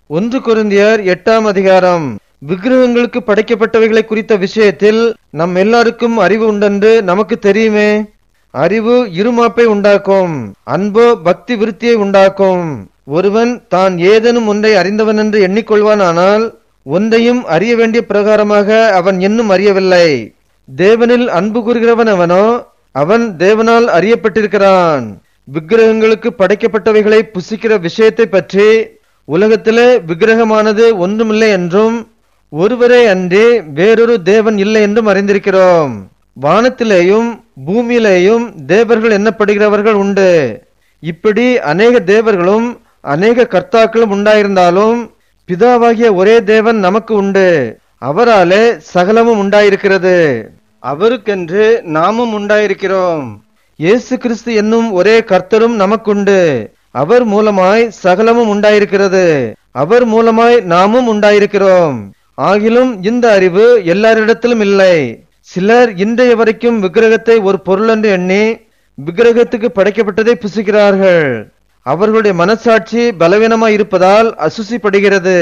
ஒன்று கொரிந்தியர் எட்டாம் அதிகாரம் விக்கிரகங்களுக்கு படைக்கப்பட்டவைகளை குறித்த விஷயத்தில் நம் எல்லாருக்கும் அறிவு உண்டென்று நமக்கு தெரியுமே அறிவு இருமாப்பை உண்டாக்கும் அன்போ பக்தி விருத்தியை உண்டாக்கும் ஒருவன் தான் ஏதேனும் ஒன்றை அறிந்தவன் என்று எண்ணிக்கொள்வானானால் ஒன்றையும் அறிய வேண்டிய பிரகாரமாக அவன் இன்னும் அறியவில்லை தேவனில் அன்பு கூறுகிறவன் அவனோ அவன் தேவனால் அறியப்பட்டிருக்கிறான் விக்கிரகங்களுக்கு படைக்கப்பட்டவைகளை புசிக்கிற விஷயத்தை பற்றி உலகத்திலே விக்கிரகமானது ஒன்றுமில்லை என்றும் ஒருவரே அன்றி வேறொரு தேவன் இல்லை என்றும் அறிந்திருக்கிறோம் வானத்திலேயும் பூமியிலேயும் தேவர்கள் எண்ணப்படுகிறவர்கள் உண்டு இப்படி அநேக தேவர்களும் அநேக கர்த்தாக்களும் உண்டாயிருந்தாலும் பிதாவாகிய ஒரே தேவன் நமக்கு உண்டு அவராலே சகலமும் உண்டாயிருக்கிறது அவருக்கென்று நாமும் உண்டாயிருக்கிறோம் இயேசு கிறிஸ்து என்னும் ஒரே கர்த்தரும் நமக்குண்டு அவர் மூலமாய் சகலமும் உண்டாயிருக்கிறது அவர் மூலமாய் நாமும் உண்டாயிருக்கிறோம் ஆகிலும் இந்த அறிவு எல்லாரிடத்திலும் இல்லை சிலர் இன்றைய வரைக்கும் விக்கிரகத்தை ஒரு பொருள் என்று எண்ணி விக்கிரகத்துக்கு படைக்கப்பட்டதை புசிக்கிறார்கள் அவர்களுடைய மனசாட்சி பலவீனமாய் இருப்பதால் அசுசிப்படுகிறது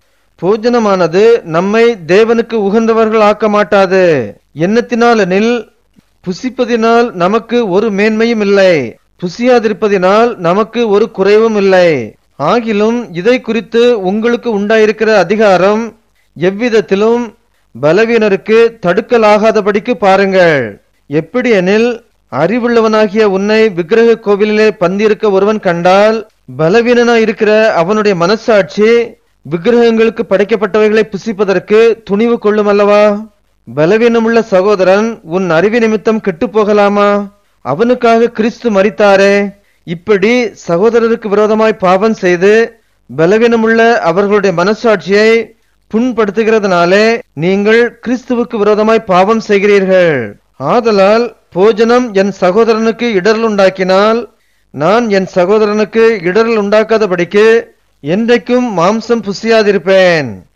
போஜனமானது நம்மை தேவனுக்கு உகந்தவர்கள் ஆக்க மாட்டாது எண்ணத்தினால் எனில் புசிப்பதினால் நமக்கு ஒரு மேன்மையும் இல்லை புசியாதிருப்பதினால் நமக்கு ஒரு குறைவும் இல்லை ஆகிலும் இதை குறித்து உங்களுக்கு உண்டாயிருக்கிற அதிகாரம் எவ்விதத்திலும் பலவீனருக்கு தடுக்கலாகாதபடிக்கு பாருங்கள் எப்படி எனில் அறிவுள்ளவனாகிய உன்னை விக்கிரக கோவிலிலே பந்திருக்க ஒருவன் கண்டால் பலவீனனாய் இருக்கிற அவனுடைய மனசாட்சி விக்கிரகங்களுக்கு படைக்கப்பட்டவைகளை புசிப்பதற்கு துணிவு கொள்ளும் அல்லவா பலவீனமுள்ள சகோதரன் உன் அறிவு நிமித்தம் கெட்டுப் போகலாமா அவனுக்காக கிறிஸ்து மரித்தாரே இப்படி சகோதரருக்கு விரோதமாய் பாவம் செய்து பலவீனமுள்ள அவர்களுடைய மனசாட்சியை புண்படுத்துகிறதுனாலே நீங்கள் கிறிஸ்துவுக்கு விரோதமாய் பாவம் செய்கிறீர்கள் ஆதலால் போஜனம் என் சகோதரனுக்கு இடரல் உண்டாக்கினால் நான் என் சகோதரனுக்கு இடரல் உண்டாக்காதபடிக்கு என்றைக்கும் மாம்சம் புசியாதிருப்பேன்